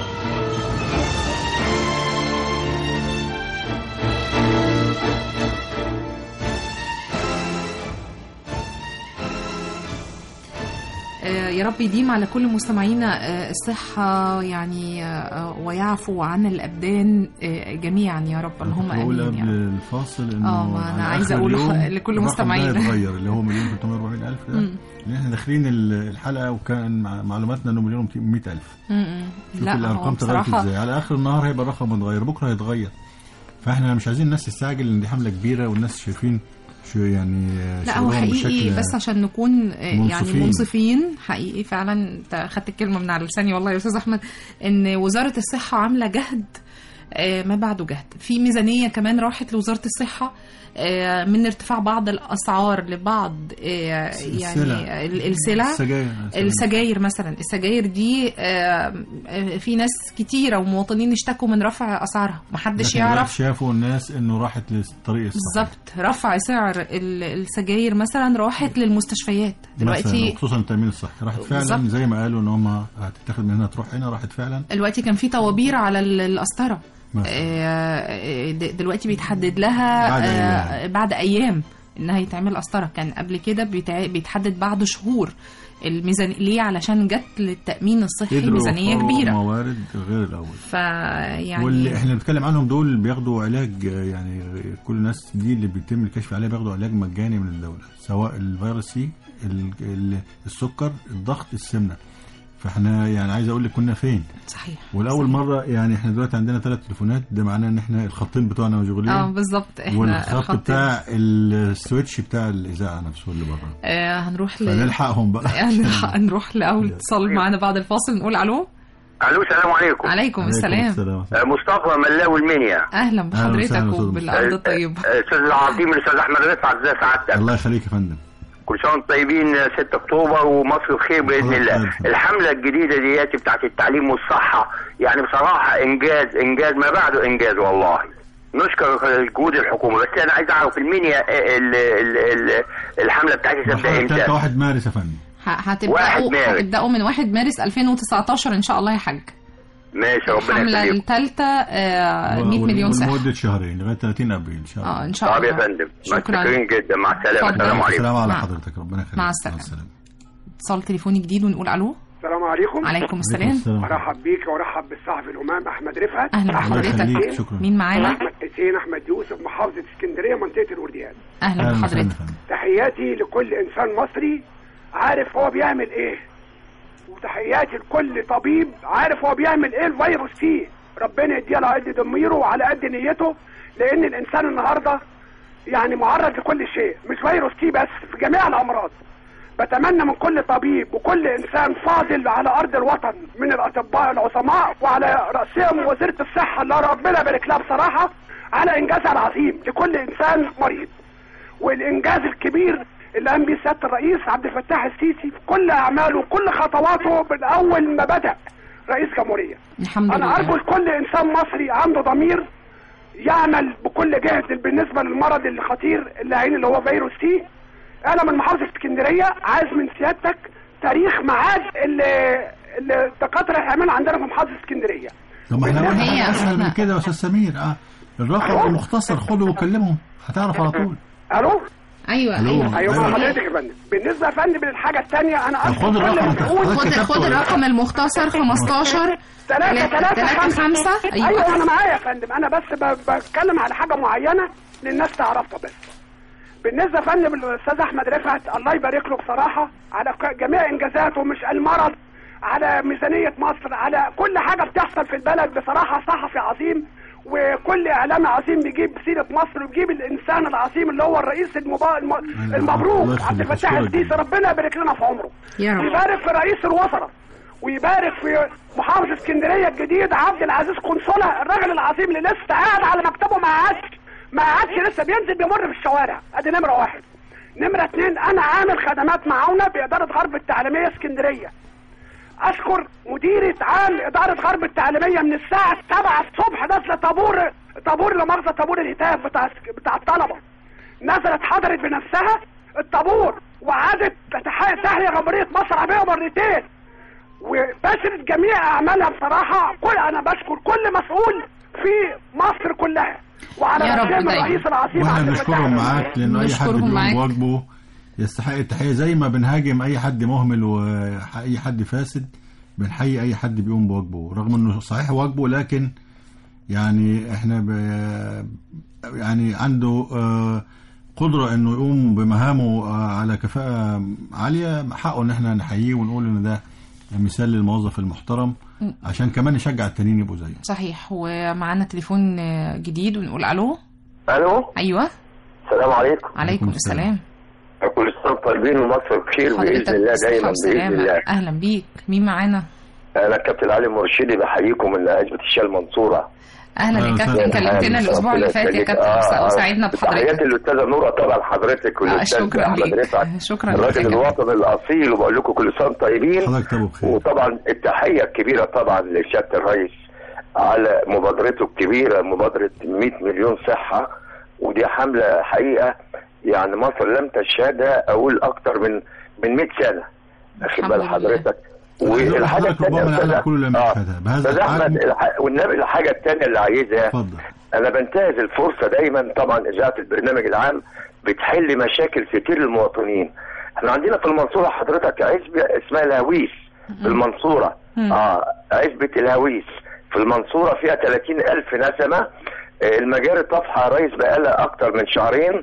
آه، يا رب يديم على كل مستمعينا آه، الصحة يعني آه، ويعفو عن الأبدان آه، جميعا يا رب اللهم بقول آمين يا قبل رب الفاصل انه اه ما انا على عايزه آخر اقول اليوم لح- لكل الرقم ده مستمعينا يتغير اللي هو مليون 340 الف ده مم. لان احنا داخلين ال- الحلقه وكان مع- معلوماتنا انه مليون 100 الف م-م. شوف لا هو الارقام تغيرت بصراحة ازاي على اخر النهار هيبقى الرقم متغير بكره هيتغير فاحنا مش عايزين الناس تستعجل ان دي حمله كبيره والناس شايفين شو يعني لا هو شغلهم حقيقي بشكل بس عشان نكون آه، يعني منصفين. منصفين حقيقي فعلا انت خدت الكلمه من على لساني والله يا استاذ احمد ان وزاره الصحه عامله جهد آه، ما بعده جهد في ميزانيه كمان راحت لوزاره الصحه آه، من ارتفاع بعض الاسعار لبعض آه، يعني السلع. ال- السلع السجاير. السجاير مثلا السجاير دي آه، آه، في ناس كتيره ومواطنين اشتكوا من رفع اسعارها محدش لكن دلوقتي يعرف شافوا الناس انه راحت للطريق الصحيح بالظبط رفع سعر ال- السجاير مثلا راحت للمستشفيات مثلا دلوقتي خصوصا التامين الصحي راحت فعلا بالظبط. زي ما قالوا ان هم هتتاخد من هنا تروح هنا راحت فعلا دلوقتي كان في طوابير على ال- القسطره مثلا. آه، د- دلوقتي بيتحدد لها بعد آه، بعد ايام انها يتعمل قسطره كان قبل كده بيتع- بيتحدد بعد شهور الميزان ليه علشان جت للتامين الصحي قدروا ميزانيه يوفروا كبيره موارد غير الاول فيعني واللي احنا بنتكلم عنهم دول بياخدوا علاج آه، يعني كل الناس دي اللي بيتم الكشف عليها بياخدوا علاج مجاني من الدوله سواء الفيروس سي ال- ال- السكر الضغط السمنه فاحنا يعني عايز اقول لك كنا فين صحيح والاول مره يعني احنا دلوقتي عندنا ثلاث تليفونات ده معناه ان احنا الخطين بتوعنا مشغولين اه بالظبط احنا والخط الخط- بتاع السويتش بتاع الاذاعه نفسه اللي بره آه هنروح ل... فنلحقهم بقى هنلحق نروح لاول اتصال معانا بعد الفاصل نقول الو الو السلام عليكم عليكم السلام آه، مصطفى ملاوي المنيا اهلا وسهلا بحضرتك أستاذ وبالارض الطيبه آه، استاذ العظيم الاستاذ احمد رفعت ازي سعادتك الله يخليك يا فندم كل سنه وانتم طيبين آه، 6 اكتوبر ومصر بخير باذن الله الحمله الجديده دياتي بتاعت التعليم والصحه يعني بصراحه انجاز انجاز ما بعده انجاز والله نشكر جهود الحكومه بس انا عايز اعرف المنيا آه، ال- ال- ال- الحمله بتاعتي تبدا مرحلة امتى؟ التالتة 1 مارس يا فندم ه- واحد هتبداوا مارس. هتبداوا من 1 مارس 2019 ان شاء الله يا حاج ماشي ربنا الحمله يخليك الثالثه 100 مليون صحه لمده شهرين لغايه 30 ابريل ان شاء الله اه ان شاء طب يا الله فندم شكرا. متشكرين جدا مع السلامه اتفضل. السلام عليكم السلام على مع- حضرتك ربنا يخليك مع السلامه اتصال تليفوني جديد ونقول الو السلام عليكم عليكم السلام ارحب بيك وارحب بالصحفي الامام احمد رفعت اهلا أحمد بحضرتك حسين. مين معانا احمد حسين احمد يوسف محافظه اسكندريه منطقه الورديان اهلا بحضرتك تحياتي لكل انسان مصري عارف هو بيعمل ايه وتحياتي لكل طبيب عارف هو بيعمل ايه الفيروس فيه ربنا يديها على قد ضميره وعلى قد نيته لان الانسان النهارده يعني معرض لكل شيء مش فيروس تي بس في جميع الامراض بتمنى من كل طبيب وكل انسان فاضل على ارض الوطن من الاطباء العظماء وعلى راسهم وزيره الصحه اللي ربنا يبارك لها بصراحه على انجازها العظيم لكل انسان مريض والانجاز الكبير اللي قام بيه سياده الرئيس عبد الفتاح السيسي في كل اعماله وكل خطواته من اول ما بدا رئيس جمهوريه الحمد انا لله ارجو لكل انسان مصري عنده ضمير يعمل بكل جهد بالنسبه للمرض الخطير اللي عين اللي هو فيروس سي انا من محافظه اسكندريه عايز من سيادتك تاريخ ميعاد اللي اللي الدكاتره هيعملوا عندنا في محافظه اسكندريه طب ما احنا قلنا هي حاجة اسهل من أصلا- كده يا استاذ سمير اه الرقم المختصر خده وكلمهم هتعرف على طول الو ايوه ألو. ايوه ايوه أيوة. مع حضرتك يا فندم بالنسبه يا فندم للحاجه الثانيه انا طب أرجو خد كل الرقم مسؤول حضرتك خد كتبته خد ولا لا؟ الرقم المختصر 15 ثلاثة ثلاثة ثلاثة خمسة خمسة أيوة ايوه أنا معايا يا فندم أنا بس ب- بتكلم على حاجة معينة للناس تعرفها بس بالنسبة يا فندم للأستاذ أحمد رفعت الله يبارك له بصراحة على ك- جميع إنجازاته مش المرض على ميزانية مصر على كل حاجة بتحصل في البلد بصراحة صحفي عظيم وكل إعلامي عظيم بيجيب سيرة مصر وبيجيب الإنسان العظيم اللي هو الرئيس المبا... الم... الله المبروك يخليك، عبد الفتاح أشكرك السيسي جداً. ربنا يبارك لنا في عمره يا رب. ويبارك في رئيس الوزراء ويبارك في محافظ اسكندريه الجديد عبد العزيز قنصله الراجل العظيم اللي لسه قاعد على مكتبه ما قعدش ما قعدش لسه بينزل بيمر في الشوارع ادي نمره واحد نمره اتنين انا عامل خدمات معاونه باداره غرب التعليميه اسكندريه اشكر مديرة عام اداره غرب التعليميه من الساعه 7 الصبح نازله طابور طابور لا مؤاخذه طابور الهتاف بتاع بتاع الطلبه نزلت حضرت بنفسها الطابور وعادت تتح- تحيا جمهوريه مصر العربيه مرتين وبشرت جميع اعمالها بصراحه كل انا بشكر كل مسؤول في مصر كلها وعلى يا رب رسام دايما. الرئيس العظيم واحنا عبد الفتاح بنشكرهم السيسي. معاك لانه اي حد بنشكرهم بيقوم معاك. بواجبه يستحق التحيه زي ما بنهاجم اي حد مهمل واي حد فاسد بنحيي اي حد بيقوم بواجبه رغم انه صحيح واجبه لكن يعني احنا ب... يعني عنده آه، قدرة انه يقوم بمهامه آه، على كفاءة عالية حقه ان احنا نحييه ونقول ان ده مثال للموظف المحترم عشان كمان نشجع التانيين يبقوا زيه صحيح ومعانا تليفون آه، جديد ونقول الو الو ايوه السلام عليكم عليكم السلام كل سنه وأنتم طيبين ومصر بخير باذن حضرتك الله بالصحة دايما باذن والسلامة. الله اهلا بيك مين معانا انا كابتن علي مرشدي بحييكم من عزبه الشال المنصوره اهلا يا أهلا كابتن وسهلا. كلمتنا الاسبوع اللي فات يا كابتن وسعدنا تحياتي بحضرتك للاستاذه نوره طبعا حضرتك آه، والاستاذ شكرا احمد ليك رفعت شكرا ليك يا الراجل كابتن. الوطني الاصيل وبقول لكم كل سنه وأنتم طيبين حضرتك تابو بخير وطبعا التحيه الكبيره طبعا لسياده الرئيس على مبادرته الكبيره مبادره 100 مليون صحه ودي حمله حقيقه يعني مصر لم تشهدها اقول اكتر من من 100 سنه واخد الحمد بال لله. حضرتك والحاجة والحاجه حضرتك ربما الثانيه العالم كله لم يشهدها بهذا استاذ احمد الحجم الح- والنبي الحاجه الثانيه اللي عايزها اتفضل انا بنتهز الفرصه دايما طبعا اذاعه البرنامج العام بتحل مشاكل كتير للمواطنين احنا عندنا في المنصوره حضرتك عزبه اسمها الهويس في المنصوره مم. اه عزبه الهويس في المنصوره فيها 30 الف نسمه آه، المجاري طافحه يا ريس بقالها اكتر من شهرين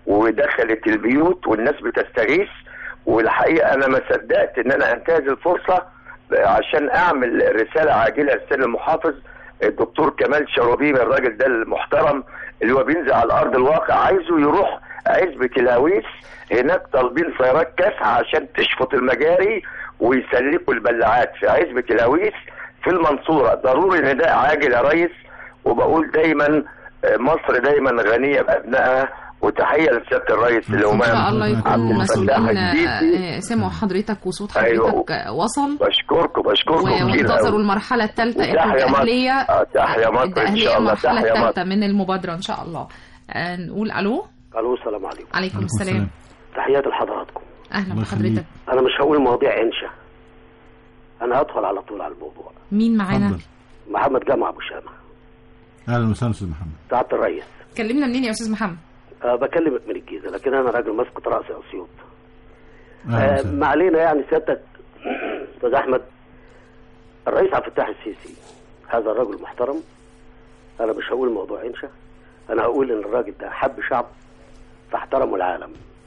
ودخلت البيوت والناس بتستغيث والحقيقه انا ما صدقت ان انا انتهز الفرصه عشان اعمل رساله عاجله للسيد المحافظ الدكتور كمال شرابيم الراجل ده المحترم اللي هو بينزل على ارض الواقع عايزه يروح عزبه الهويس هناك طالبين سيارات كاسحه عشان تشفط المجاري ويسلكوا البلاعات في عزبه الهويس في المنصوره ضروري نداء عاجل يا ريس وبقول دايما آه، مصر دايما غنيه بابنائها وتحيه لسياده الرئيس اللي هو ان شاء الله عبد يكونوا الفتاح مسؤولين السيسي. آه، سمعوا حضرتك وصوت أيوة. حضرتك آه، وصل بشكركم بشكركم كتير وانتظروا أوي. المرحلة الثالثة وتحيا مصر. الأهلية آه، تحيا مصر إن الأهلية شاء الله، المرحلة تحيا الثالثة من المبادرة إن شاء الله آه، نقول ألو الو السلام عليكم عليكم عليكم السلام تحياتي لحضراتكم أهلا الله بحضرتك يخليك. انا مش هقول مواضيع انشا انا هدخل على طول على الموضوع مين معانا اتفضل محمد جمع ابو شامه اهلا وسهلا استاذ محمد سعاده الرئيس كلمنا منين يا أستاذ محمد أه بكلمك من الجيزه لكن انا راجل مسقط راس اسيوط اهلا أه وسهلا ما علينا يعني سيادتك استاذ احمد الرئيس عبد الفتاح السيسي هذا الرجل محترم انا مش هقول موضوع انشا انا هقول ان الراجل ده حب شعب فاحترمه العالم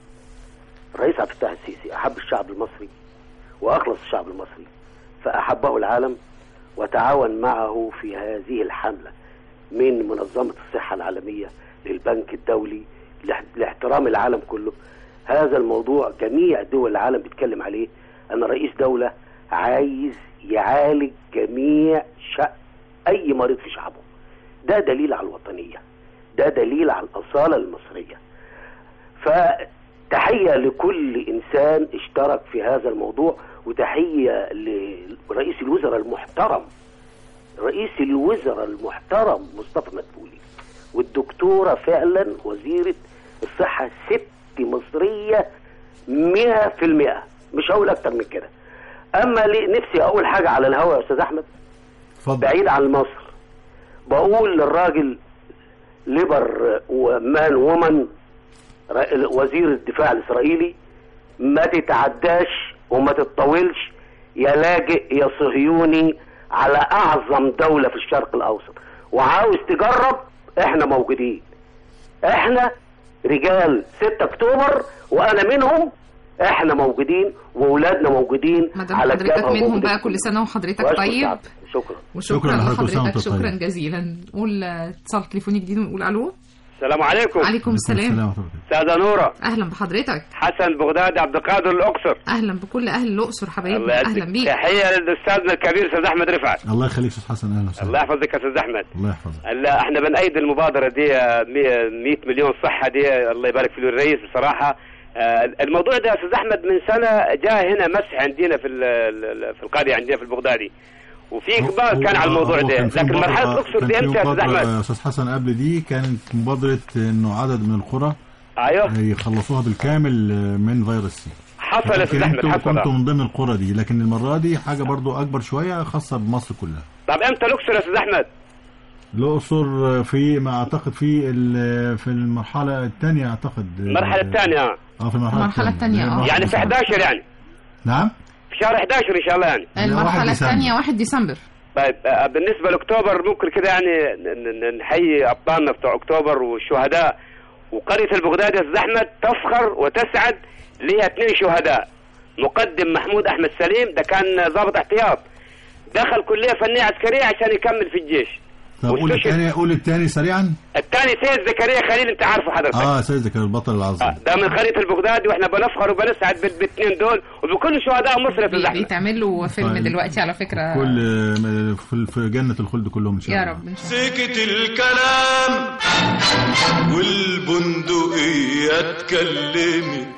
الرئيس عبد الفتاح السيسي احب الشعب المصري واخلص الشعب المصري فاحبه العالم وتعاون معه في هذه الحملة من منظمة الصحة العالمية للبنك الدولي لاح- لاحترام العالم كله هذا الموضوع جميع دول العالم بيتكلم عليه أن رئيس دولة عايز يعالج جميع شأن أي مريض في شعبه ده دليل على الوطنية ده دليل على الأصالة المصرية فتحية لكل إنسان اشترك في هذا الموضوع وتحية لرئيس الوزراء المحترم رئيس الوزراء المحترم مصطفى مدبولي والدكتورة فعلا وزيرة الصحة ست مصرية مئة في المئة مش هقول أكتر من كده أما لي- نفسي أقول حاجة على الهوا يا أستاذ أحمد بعيد عن مصر بقول للراجل ليبر ومان وومن ر- وزير الدفاع الإسرائيلي ما تتعداش وما تتطولش يا لاجئ يا صهيوني على أعظم دولة في الشرق الأوسط وعاوز تجرب احنا موجودين احنا رجال 6 اكتوبر وانا منهم احنا موجودين واولادنا موجودين مدام على حضرتك الجبهة منهم وموجودين. بقى كل سنة وحضرتك وأشكر طيب شعب. شكرا وشكرا شكراً لحضرتك، كل سنة لحضرتك وأنت طيب. شكرا جزيلا نقول آه، اتصال تليفوني جديد ونقول الو السلام عليكم عليكم السلام استاذه نوره اهلا بحضرتك حسن بغدادي عبد القادر الاقصر اهلا بكل اهل الاقصر حبايبي الله اهلا يعزك بيك تحيه للاستاذنا الكبير استاذ احمد رفعت الله يخليك استاذ حسن اهلا وسهلا الله يحفظك يا استاذ احمد الله يحفظك لا احنا بنأيد المبادره دي 100 مليون صحه دي الله يبارك في الرئيس بصراحه آه، الموضوع ده يا استاذ احمد من سنه جاء هنا مسح عندنا في ال- ال- في القريه عندنا في البغدادي وفي اقبال كان على الموضوع هو ده كان في لكن مبادرة- مرحله الاقصر كان دي في امتى يا استاذ مبادرة احمد؟ يا استاذ حسن قبل دي كانت مبادره انه عدد من القرى ايوه يخلصوها بالكامل من فيروس سي حصل يا استاذ لكن احمد انتوا حصل كنتوا من ضمن القرى دي لكن المره دي حاجه برضو اكبر شويه خاصه بمصر كلها طب امتى الاقصر يا استاذ احمد؟ الاقصر في ما اعتقد في ال- في المرحله الثانيه اعتقد المرحله الثانيه اه في المرحله المرحلة التانية، اه. يعني في 11 يعني نعم في شهر 11 ان شاء الله يعني المرحلة الثانية 1 ديسمبر طيب آه، بالنسبه لاكتوبر ممكن كده يعني ن- ن- نحيي ابطالنا بتوع اكتوبر والشهداء وقريه البغداد يا استاذ احمد تفخر وتسعد ليها اثنين شهداء مقدم محمود احمد سليم ده كان ضابط احتياط دخل كليه فنيه عسكريه عشان يكمل في الجيش طب قول واستشهد. الثاني قول الثاني سريعا الثاني سيد زكريا خليل انت عارفه حضرتك اه سيد زكريا البطل العظيم ده من قريه البغداد واحنا بنفخر وبنسعد بال- بالاثنين دول وبكل شهداء مصر يا استاذ بي- احمد بيتعمل له فيلم طيب. دلوقتي على فكرة كل في- في جنه الخلد كلهم ان شاء يا الله رب إن شاء الله. سكت الكلام والبندقية اتكلمت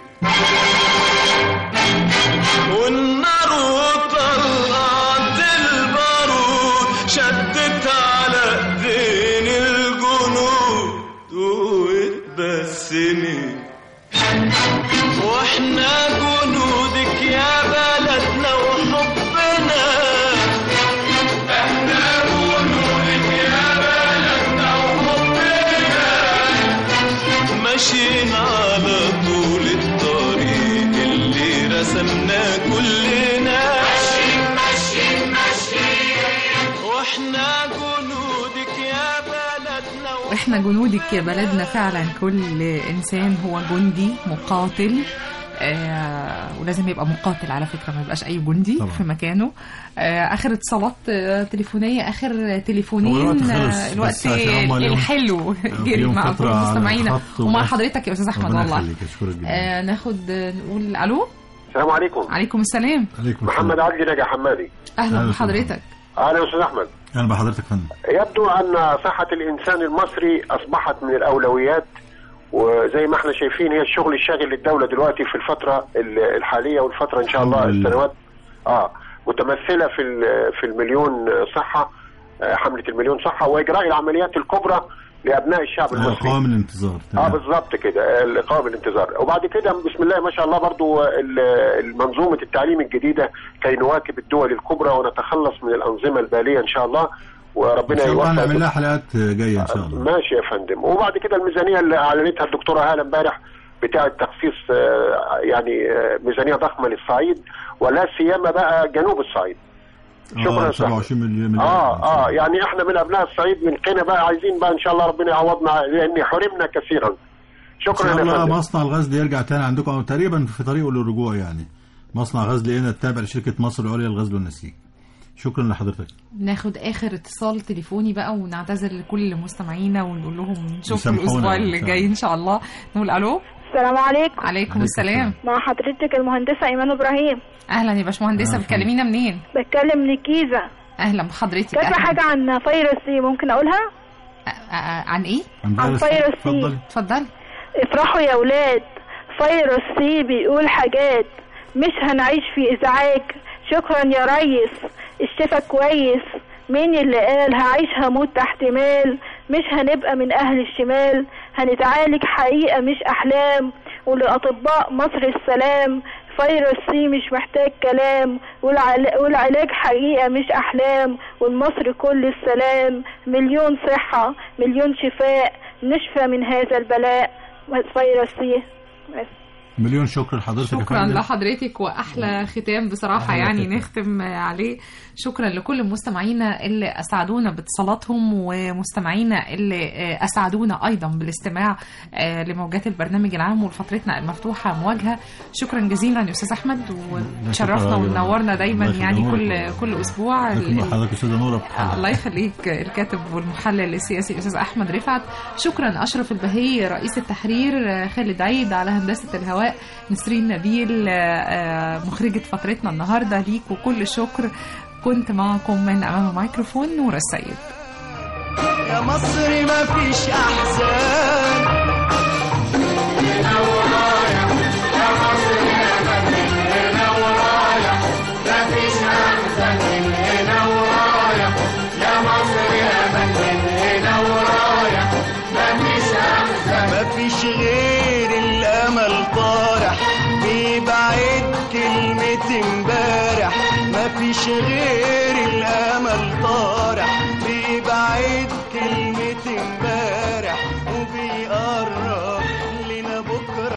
والنار وطلعت البارود شدت على ايدين الجنود واتبسمت واحنا جنودك يا بلدنا وحبنا احنا جنودك يا بلدنا وحبنا ماشيين على طول الطريق اللي رسمناه كلنا ماشيين ماشيين ماشيين واحنا جنودك يا بلدنا واحنا جنودك يا بلدنا فعلا كل انسان هو جندي مقاتل آه ولازم يبقى مقاتل على فكره ما يبقاش اي جندي طبعا. في مكانه آه اخر اتصالات آه تليفونيه اخر هو تليفونين الوقت خلص، آه الوقت بس عشان هما ليهم- الحلو جري ليهم مع فترة كل على مستمعينا الخط ومع وبس. حضرتك يا استاذ احمد ربنا والله يخليك اشكرك جدا آه ناخد آه، نقول الو السلام عليكم عليكم السلام عليكم محمد عدلي نجا حمادي اهلا أهلا بحضرتك اهلا يا استاذ احمد اهلا بحضرتك يا فندم يبدو ان صحه الانسان المصري اصبحت من الاولويات وزي ما احنا شايفين هي الشغل الشاغل للدوله دلوقتي في الفتره ال- الحاليه والفتره ان شاء الله الحمد لله. السنوات اه متمثله في ال- في المليون صحه آه، حمله المليون صحه واجراء العمليات الكبرى لابناء الشعب المصري قوام الانتظار اه تمام. بالظبط كده الاقامه بالانتظار وبعد كده بسم الله ما شاء الله برضو ال- المنظومه التعليم الجديده كي نواكب الدول الكبرى ونتخلص من الانظمه الباليه ان شاء الله ان وربنا شاء الله يوفق هنعمل لها حلقات جايه ان شاء الله ماشي يا فندم وبعد كده الميزانيه اللي اعلنتها الدكتوره هاله امبارح بتاعه تخصيص آه، يعني آه، ميزانيه ضخمه للصعيد ولا سيما بقى جنوب الصعيد شكرا اه يا صاحبي. 27 مليون مليون اه اه يعني احنا من ابناء الصعيد من قنا بقى عايزين بقى ان شاء الله ربنا يعوضنا لان حرمنا كثيرا ان شكرا شاء يا الله فندم مصنع الغزل يرجع تاني عندكم أو تقريبا في طريقه للرجوع يعني مصنع غزل هنا التابع لشركه مصر العليا للغزل والنسيج شكرا لحضرتك ناخد اخر اتصال تليفوني بقى ونعتذر لكل مستمعينا ونقول لهم نشوف يسامحونا الاسبوع إن اللي شاء جاي ان شاء الله نقول الو السلام عليكم عليكم السلام مع حضرتك المهندسة إيمان إبراهيم اهلا يا باشمهندسه أهلا. بتكلمينا منين بتكلم من الجيزة اهلا بحضرتك كاتبة أهلاً. حاجة عن فيروس سي ممكن أقولها؟ آه، آه، عن ايه عن فيروس سي اتفضلي اتفضلي افرحوا يا ولاد فيروس سي بيقول حاجات مش هنعيش في إزعاج شكرا يا ريس الشفا كويس مين اللي قال هعيش هموت تحت مال مش هنبقى من أهل الشمال هنتعالج حقيقة مش أحلام ولأطباء مصر السلام فيروس سي مش محتاج كلام والعل- والعلاج حقيقة مش أحلام والمصر كل السلام مليون صحة مليون شفاء نشفى من هذا البلاء فيروس سي بس. مليون شكر لحضرتك يا شكرا فندم. لحضرتك واحلى ختام بصراحه أحلى يعني ختام. نختم عليه شكرا لكل مستمعينا اللي اسعدونا باتصالاتهم ومستمعينا اللي اسعدونا ايضا بالاستماع آه، لموجات البرنامج العام وفترتنا المفتوحه مواجهه شكرا جزيلا يا استاذ احمد وتشرفنا شكرا. ونورنا دايما الله يعني يخليك. كل كل اسبوع لكن حضرتك استاذه نوره بتحضر. الله يخليك الكاتب والمحلل السياسي الاستاذ احمد رفعت شكرا اشرف البهي رئيس التحرير خالد عيد على هندسه الهواء نسرين نبيل آه، مخرجه فترتنا النهارده ليك وكل الشكر كنت معكم من امام الميكروفون نور السيد يا مصر ما فيش احزان هنا ورايا يا مصر يا مجد هنا ورايا ما فيش احزان هنا ورايا يا مصر يا مجد هنا ورايا ما فيش احزان ما فيش غير الامل طارح بيبعد كلمة امبارح ما فيش غير الامل طارح